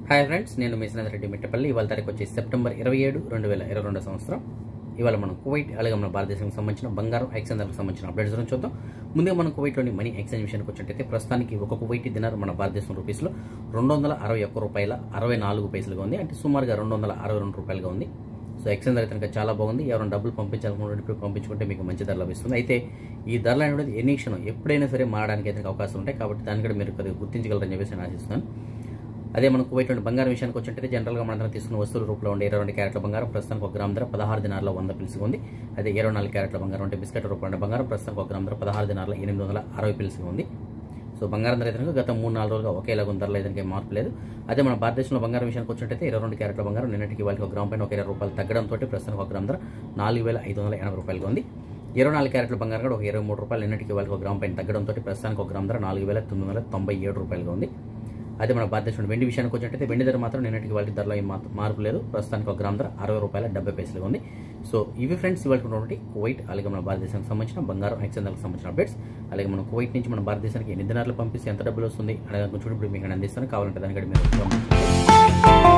hi friends నేను మిషన్ రెడ్డి మిట్టపల్లి ఇవాళ తారీఖు వచ్చి సెప్టెంబర్ ఇరవై ఏడు రెండు వేల ఇరవై రెండు సంవత్సరం ఇవాళ మనం కువైట్ అలాగే మన భారతదేశానికి సంబంధించిన బంగారం ఎక్స్చేంజ్కి సంబంధించిన అప్డేట్స్ గురించి చూద్దాం ముందుగా మనం కువైట్లోని మనీ ఎక్స్చేంజ్ విషయానికి వచ్చినట్టయితే ప్రస్తుతానికి ఒక కువైట్ దినార్ మన భారతదేశం రూపీస్లో రెండు వందల అరవై ఒక్క రూపాయల అరవై నాలుగు పైసలుగా ఉంది అంటే సుమారుగా రెండు వందల అరవై రెండు రూపాయలుగా ఉంది సో ఎక్స్చేంజ్ రేట్ కనుక చాలా బాగుంది ఎవరైనా డబ్బులు పంపించాలనుకుంటే ఇప్పుడు పంపించుకుంటే మీకు మంచి ధర లభిస్తుంది అయితే ఈ ధరలు అనేది ఎన్ని క్షణం ఎప్పుడైనా సరే మారడానికి అయితే అవకాశం ఉంటాయి కాబట్టి దాన్ని కూడా మీరు కొద్దిగా గుర్తించగలరని చెప్పేసి నేను ఆశిస్తున్నాను అదే మనకు కువైట్ బంగారం విషయానికి వచ్చినట్టయితే జనరల్గా మన తీసుకున్న వస్తువుల రూపంలో ఉండే ఇరవై రెండు క్యారెట్ల బంగారం ప్రస్తుతానికి ఒక గ్రామ్ ధర పదహారు దినాల్లో వంద పిలుసుగా ఉంది అదే ఇరవై నాలుగు క్యారెట్ల బంగారం అంటే బిస్కెట్ రూపంలో ఉండే బంగారం ప్రస్తుతానికి ఒక గ్రామ్ ధర పదహారు దినాల్లో ఎనిమిది వందల అరవై పిలుసుగా ఉంది సో బంగారం ధర అయితే గత మూడు నాలుగు రోజులుగా ఒకేలాగా ఉంది ధరలో అయితే మార్పు లేదు అదే మన భారతదేశంలో బంగారం విషయానికి వచ్చినట్టయితే ఇరవై రెండు క్యారెట్ల బంగారం నిన్నటికి వాళ్ళకి ఒక గ్రామ్ పైన ఒక ఇరవై రూపాయలు తగ్గడంతో ప్రస్తుతానికి ఒక గ్రామ్ ధర నాలుగు వేల ఐదు వందల ఎనభై రూపాయలుగా ఉంది ఇరవై నాలుగు క్యారెట్ల బంగారం కూడా ఒక ఇరవై మూడు రూపాయలు నిన్నటికి వాళ్ళకి ఒక గ్రామ్ పైన తగ్గడంతో ప్రస్తుతానికి ఒక గ్రామ్ ధర నాలుగు వేల తొమ్మిది వందల తొంభై ఏడు రూపాయలుగా ఉంది అదే మన భారతదేశంలో వెండి విషయానికి వచ్చినట్టయితే వెండి ధర మాత్రం నిన్నటికి వాళ్ళ ధరలో ఏం మాత్రం మార్పు లేదు ప్రస్తుతానికి ఒక గ్రామ్ ధర అరవై రూపాయల డెబ్బై పైసలుగా ఉంది సో ఇవి ఫ్రెండ్స్ ఇవాళ ఉన్నటువంటి కువైట్ అలాగే మన భారతదేశానికి సంబంధించిన బంగారం ఎక్స్చేంజ్కి సంబంధించిన అప్డేట్స్ అలాగే మన కువైట్ నుంచి మన భారతదేశానికి ఎన్ని దినాలు పంపిస్తే ఎంత డబ్బులు వస్తుంది అలాగే కొంచెం ఇప్పుడు మీకు నేను అందిస్తాను కావాలంటే దానికి మీరు